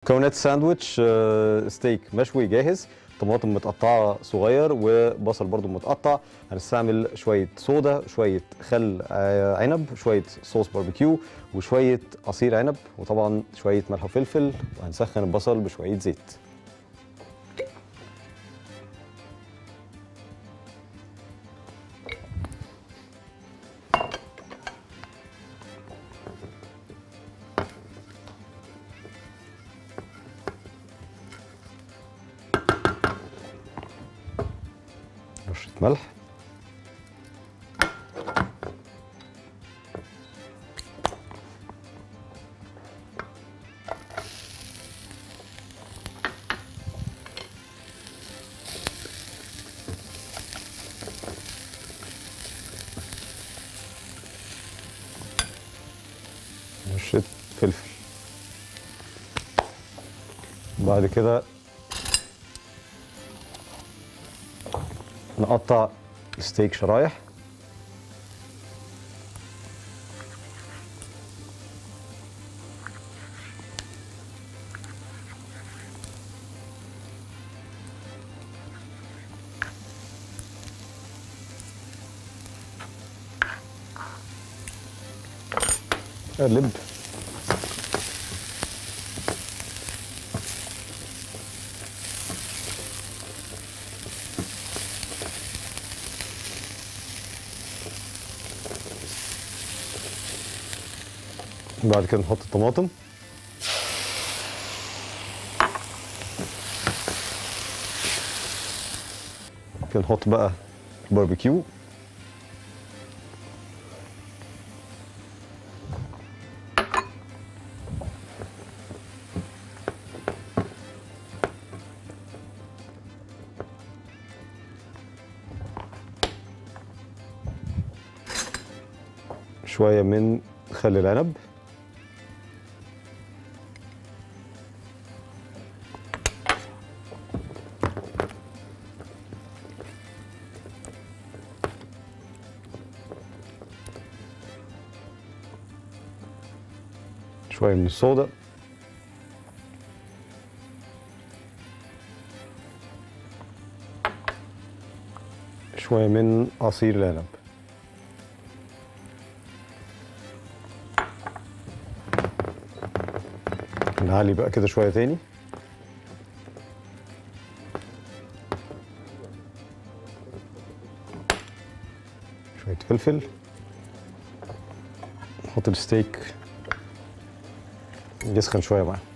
مكونات الساندوتش آه، ستيك مشوي جاهز طماطم متقطعه صغير وبصل برضو متقطع هنستعمل شويه صودا شويه خل آه، عنب شويه صوص باربيكيو وشويه عصير عنب وطبعا شويه ملح وفلفل وهنسخن البصل بشويه زيت رشه ملح رشه فلفل بعد كده نقطع الستيك شرايح قلب بعد كده نحط الطماطم كده نحط بقى باربيكيو شوية من خل العنب شوية من الصودا شوية من عصير العنب نعلي بقى كده شوية تاني شوية فلفل نحط الستيك يسخن شوية معاه